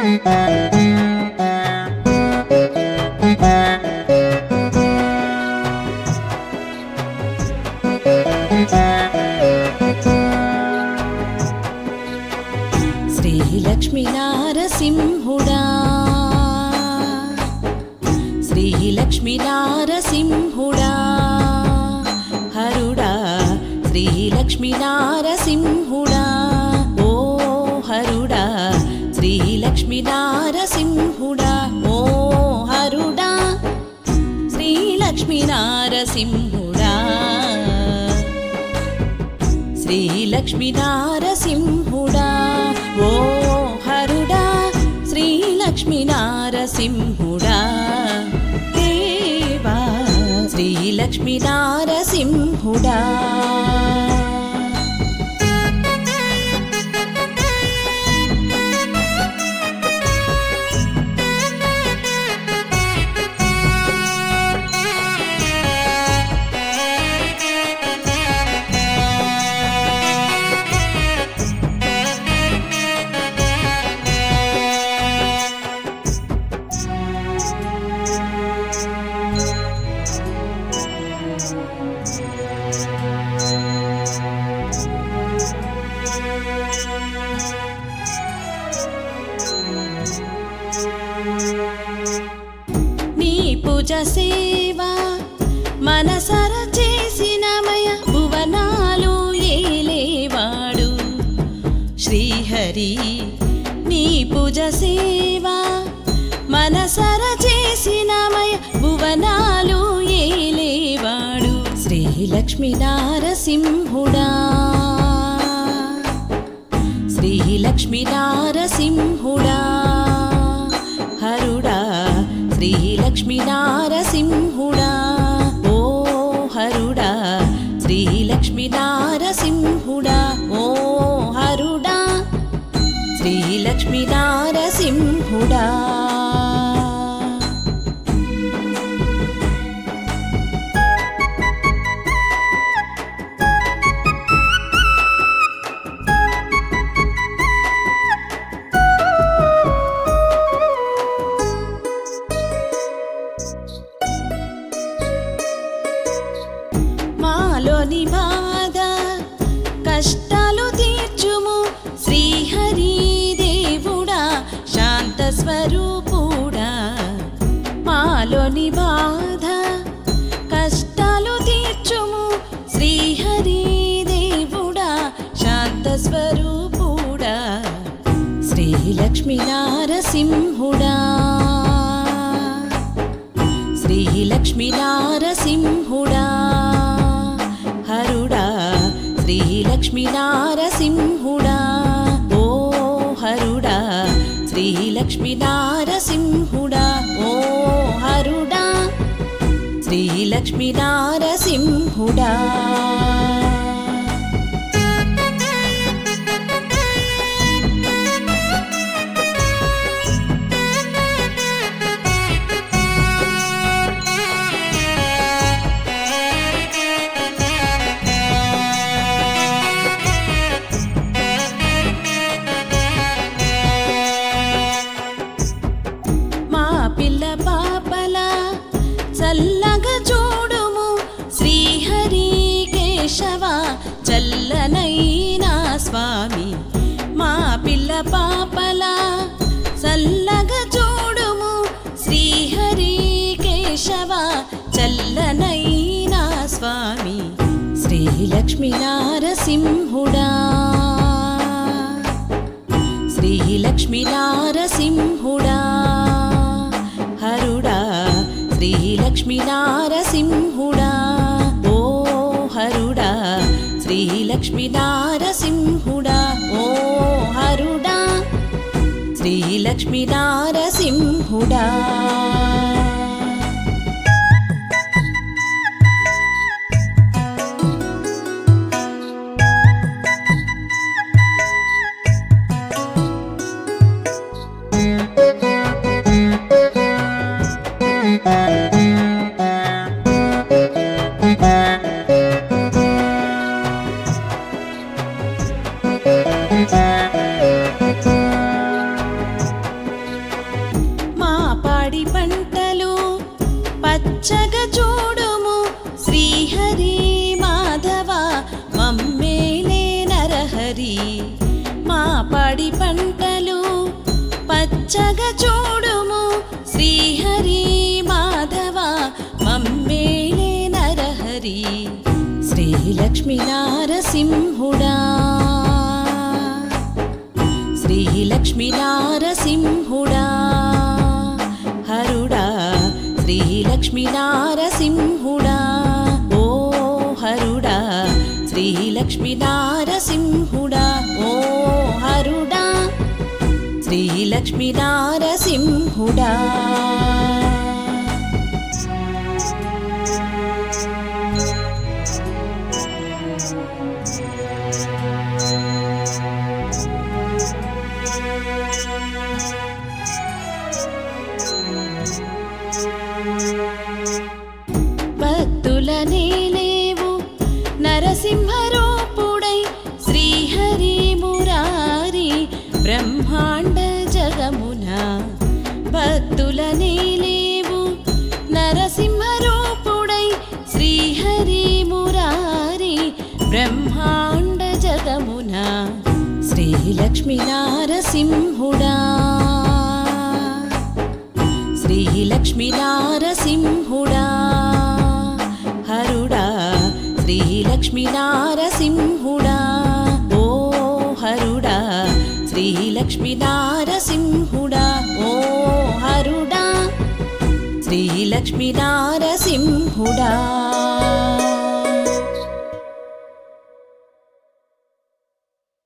శ్రీలక్ష్మీ నారసింహుడా శ్రీలక్ష్మీ నారసింహుడా హరుడా శ్రీలక్ష్మీ నారసింహుడా ఓ హరుడా శ్రీలక్ష్మీ నారసింహుడా ఓ హరుడా శ్రీలక్ష్మీ నారసింహుడా శ్రీలక్ష్మీ నారసింహుడా ఓ హరుడా శ్రీలక్ష్మీ నారసింహుడా దేవా శ్రీలక్ష్మీ నారసింహుడా నీ పూజ సేవ మనసర చేసినమయ భువనాలు ఏలేవాడు శ్రీహరి నీ పూజ సేవ మనసర చేసినమయ భువనాలు ఏలేవాడు శ్రీలక్ష్మీ నారసింహుడా శ్రీలక్ష్మీ నారసింహుడా హరుడా శ్రీలక్ష్మీ నారసింహుడా ఓ హరుడా శ్రీలక్ష్మీ నారసింహుడా ఓ హరుడా శ్రీలక్ష్మీ నారసింహుడా మాలోని బాధ కష్టాలు తీర్చుము శ్రీహరి దేవుడా శాంత స్వరూపుడా మాలోని బాధ కష్టాలు తీర్చుము శ్రీహరి దేవుడా శాంత స్వరూపుడా శ్రీలక్ష్మీ నారసింహుడా శ్రీలక్ష్మీ నారసింహుడా హరుడా శ్రీలక్ష్మీ నారసింహుడా ఓ హరుడా శ్రీలక్ష్మీ నారసింహుడా ఓ హరుడా శ్రీలక్ష్మీ నారసింహుడా మా పిల్ల పాపల చల్లగా చూడుము శ్రీహరి కేశవ చల్లనైనా స్వామి మా పిల్ల పాపల చల్లగా చూడుము శ్రీహరి కేశవ చల్లనైనా స్వామి శ్రీలక్ష్మీ నారసింహుడా శ్రీలక్ష్మీ నారసింహుడా హరుడా శ్రీలక్ష్మీ నారసింహుడా ఓ హరుడా శ్రీలక్ష్మీ నారసింహుడా ఓ హరుడా శ్రీలక్ష్మీ నారసింహుడా పచ్చగా చూడుము శ్రీహరి మాధవ మమ్మేలే నరహరి శ్రీలక్ష్మీ నారసింహుడా శ్రీలక్ష్మీ నారసింహుడా హరుడా శ్రీలక్ష్మీ నారసింహుడా ఓ హరుడా శ్రీలక్ష్మీ నారసింహుడా ఓ హరుడా శ్రీలక్ష్మీ నారసింహుడా భక్తులనే లేవు నరసింహరూపుడై శ్రీహరి మురారి బ్రహ్మాండ జగమున భక్తులనే లేవు నరసింహరూపుడై శ్రీహరి మురారి బ్రహ్మాండ జగమున శ్రీలక్ష్మీ నారసింహుడా శ్రీలక్ష్మీ నారసింహుడా హరుడా శ్రీలక్ష్మీ నారసింహుడా ఓ హరుడా శ్రీలక్ష్మీ నారసింహుడా ఓ హరుడా శ్రీలక్ష్మీ నారసింహుడా